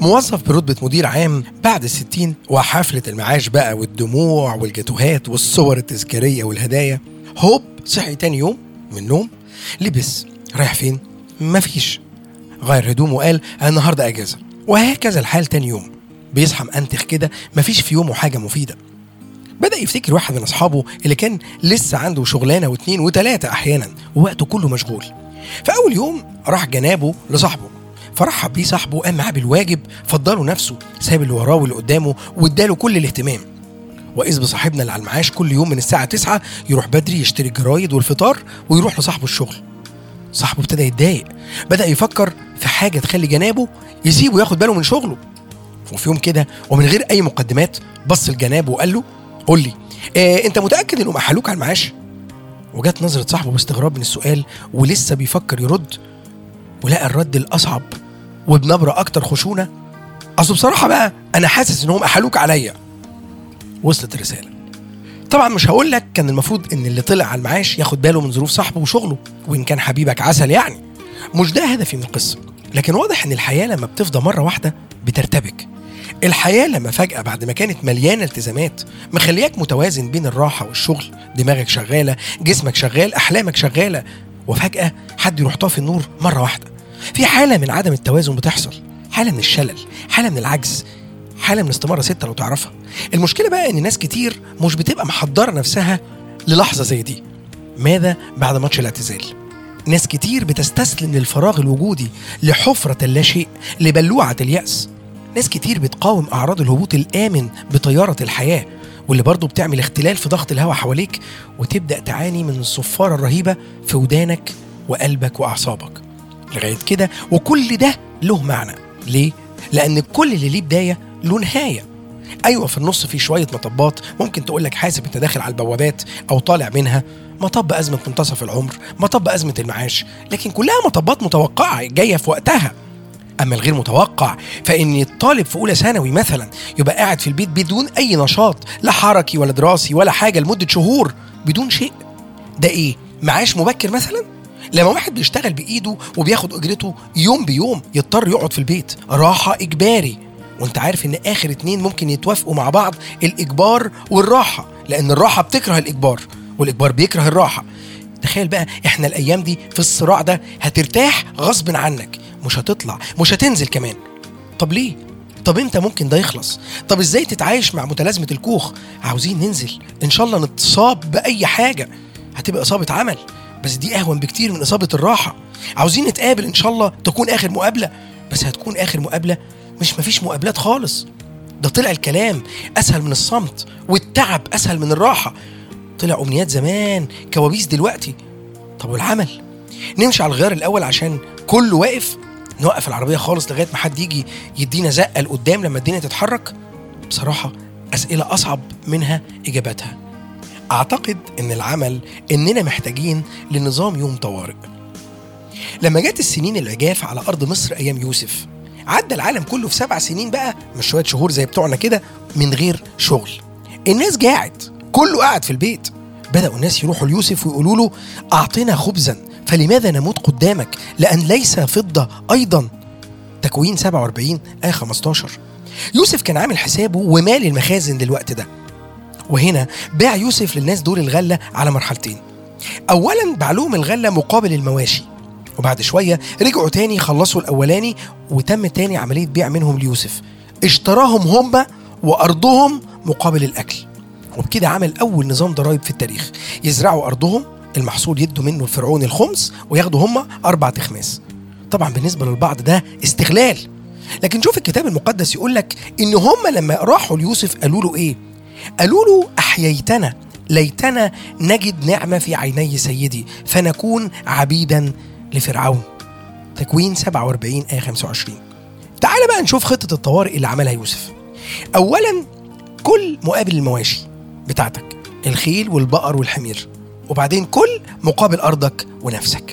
موظف برتبة مدير عام بعد الستين وحفلة المعاش بقى والدموع والجاتوهات والصور التذكارية والهدايا هوب صحي تاني يوم من النوم لبس رايح فين؟ مفيش غير هدومه وقال أنا النهاردة أجازة وهكذا الحال تاني يوم بيصحى مأنتخ كده مفيش في يومه حاجة مفيدة بدأ يفتكر واحد من أصحابه اللي كان لسه عنده شغلانة واتنين وتلاتة أحيانا ووقته كله مشغول فأول يوم راح جنابه لصاحبه فرحب بيه صاحبه قام معاه بالواجب فضله نفسه ساب اللي وراه واللي قدامه واداله كل الاهتمام وإذ بصاحبنا اللي على المعاش كل يوم من الساعة 9 يروح بدري يشتري الجرايد والفطار ويروح لصاحبه الشغل صاحبه ابتدى يتضايق بدأ يفكر في حاجة تخلي جنابه يسيبه ياخد باله من شغله وفي يوم كده ومن غير أي مقدمات بص لجنابه وقال له قول لي آه أنت متأكد إنهم أحلوك على المعاش؟ وجات نظرة صاحبه باستغراب من السؤال ولسه بيفكر يرد ولقى الرد الأصعب وبنبرة أكتر خشونة أصل بصراحة بقى أنا حاسس إنهم أحلوك عليا وصلت الرسالة طبعا مش هقول لك كان المفروض ان اللي طلع على المعاش ياخد باله من ظروف صاحبه وشغله وان كان حبيبك عسل يعني مش ده هدفي من القصه لكن واضح ان الحياه لما بتفضى مره واحده بترتبك الحياه لما فجاه بعد ما كانت مليانه التزامات مخلياك متوازن بين الراحه والشغل دماغك شغاله جسمك شغال احلامك شغاله وفجاه حد يروح طافي النور مره واحده في حاله من عدم التوازن بتحصل حاله من الشلل حاله من العجز حاله من استماره ستة لو تعرفها المشكله بقى ان ناس كتير مش بتبقى محضره نفسها للحظه زي دي ماذا بعد ماتش الاعتزال ناس كتير بتستسلم للفراغ الوجودي لحفرة اللاشيء لبلوعة اليأس ناس كتير بتقاوم أعراض الهبوط الآمن بطيارة الحياة واللي برضه بتعمل اختلال في ضغط الهواء حواليك وتبدأ تعاني من الصفارة الرهيبة في ودانك وقلبك وأعصابك لغاية كده وكل ده له معنى ليه؟ لأن كل اللي ليه بداية له نهاية ايوه في النص في شويه مطبات ممكن تقول لك حاسب انت داخل على البوابات او طالع منها مطب ازمه منتصف العمر مطب ازمه المعاش لكن كلها مطبات متوقعه جايه في وقتها اما الغير متوقع فان الطالب في اولى ثانوي مثلا يبقى قاعد في البيت بدون اي نشاط لا حركي ولا دراسي ولا حاجه لمده شهور بدون شيء ده ايه معاش مبكر مثلا لما واحد بيشتغل بايده وبياخد اجرته يوم بيوم يضطر يقعد في البيت راحه اجباري وانت عارف ان اخر اتنين ممكن يتوافقوا مع بعض الاجبار والراحه لان الراحه بتكره الاجبار والاجبار بيكره الراحه تخيل بقى احنا الايام دي في الصراع ده هترتاح غصب عنك مش هتطلع مش هتنزل كمان طب ليه طب امتى ممكن ده يخلص طب ازاي تتعايش مع متلازمه الكوخ عاوزين ننزل ان شاء الله نتصاب باي حاجه هتبقى اصابه عمل بس دي اهون بكتير من اصابه الراحه عاوزين نتقابل ان شاء الله تكون اخر مقابله بس هتكون اخر مقابله مش مفيش مقابلات خالص ده طلع الكلام اسهل من الصمت والتعب اسهل من الراحه طلع امنيات زمان كوابيس دلوقتي طب والعمل نمشي على الغيار الاول عشان كله واقف نوقف العربيه خالص لغايه ما حد يجي يدينا زقه لقدام لما الدنيا تتحرك بصراحه اسئله اصعب منها اجاباتها اعتقد ان العمل اننا محتاجين لنظام يوم طوارئ لما جت السنين العجاف على ارض مصر ايام يوسف عدى العالم كله في سبع سنين بقى مش شويه شهور زي بتوعنا كده من غير شغل الناس قاعد كله قاعد في البيت بدأوا الناس يروحوا ليوسف ويقولوا له أعطنا خبزا فلماذا نموت قدامك لأن ليس فضة أيضا تكوين 47 آية 15 يوسف كان عامل حسابه ومال المخازن للوقت ده وهنا باع يوسف للناس دول الغلة على مرحلتين أولا باع لهم الغلة مقابل المواشي وبعد شوية رجعوا تاني خلصوا الأولاني وتم تاني عملية بيع منهم ليوسف اشتراهم هم وأرضهم مقابل الأكل وبكده عمل أول نظام ضرائب في التاريخ يزرعوا أرضهم المحصول يدوا منه الفرعون الخمس وياخدوا هم أربع تخماس طبعا بالنسبة للبعض ده استغلال لكن شوف الكتاب المقدس يقول لك إن هم لما راحوا ليوسف قالوا له إيه قالوا له أحييتنا ليتنا نجد نعمة في عيني سيدي فنكون عبيدا لفرعون تكوين 47 آية 25 تعال بقى نشوف خطة الطوارئ اللي عملها يوسف أولا كل مقابل المواشي بتاعتك الخيل والبقر والحمير وبعدين كل مقابل أرضك ونفسك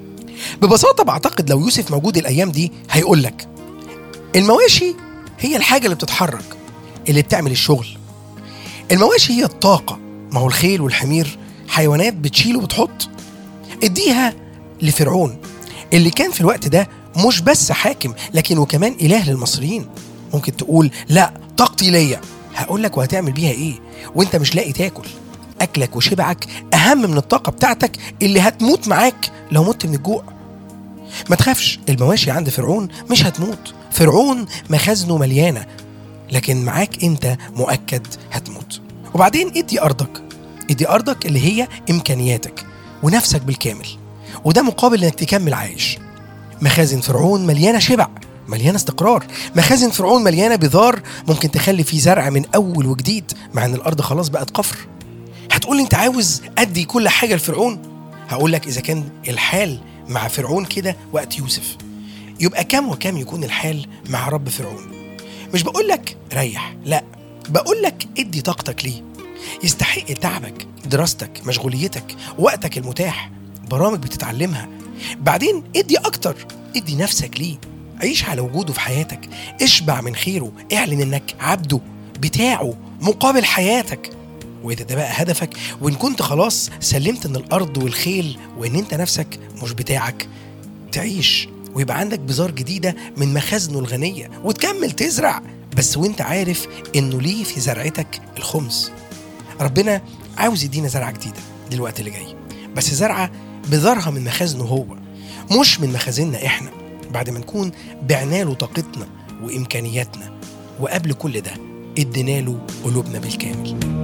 ببساطة بعتقد لو يوسف موجود الأيام دي هيقول لك المواشي هي الحاجة اللي بتتحرك اللي بتعمل الشغل المواشي هي الطاقة ما هو الخيل والحمير حيوانات بتشيل وبتحط اديها لفرعون اللي كان في الوقت ده مش بس حاكم لكن وكمان إله للمصريين ممكن تقول لا طاقتي ليا هقول لك وهتعمل بيها ايه وانت مش لاقي تاكل اكلك وشبعك اهم من الطاقه بتاعتك اللي هتموت معاك لو مت من الجوع ما تخافش المواشي عند فرعون مش هتموت فرعون مخازنه مليانه لكن معاك انت مؤكد هتموت وبعدين ادي ارضك ادي ارضك اللي هي امكانياتك ونفسك بالكامل وده مقابل انك تكمل عايش مخازن فرعون مليانه شبع مليانه استقرار مخازن فرعون مليانه بذار ممكن تخلي فيه زرع من اول وجديد مع ان الارض خلاص بقت قفر هتقول لي انت عاوز ادي كل حاجه لفرعون هقول لك اذا كان الحال مع فرعون كده وقت يوسف يبقى كم وكم يكون الحال مع رب فرعون مش بقول لك ريح لا بقول لك ادي طاقتك ليه يستحق تعبك دراستك مشغوليتك وقتك المتاح برامج بتتعلمها بعدين ادي اكتر ادي نفسك ليه عيش على وجوده في حياتك اشبع من خيره اعلن انك عبده بتاعه مقابل حياتك واذا ده بقى هدفك وان كنت خلاص سلمت ان الارض والخيل وان انت نفسك مش بتاعك تعيش ويبقى عندك بذار جديده من مخازنه الغنيه وتكمل تزرع بس وانت عارف انه ليه في زرعتك الخمس ربنا عاوز يدينا زرعه جديده دلوقتي اللي جاي بس زرعه بذرها من مخازنه هو مش من مخازننا احنا بعد ما نكون بعنا له طاقتنا وامكانياتنا وقبل كل ده ادينا له قلوبنا بالكامل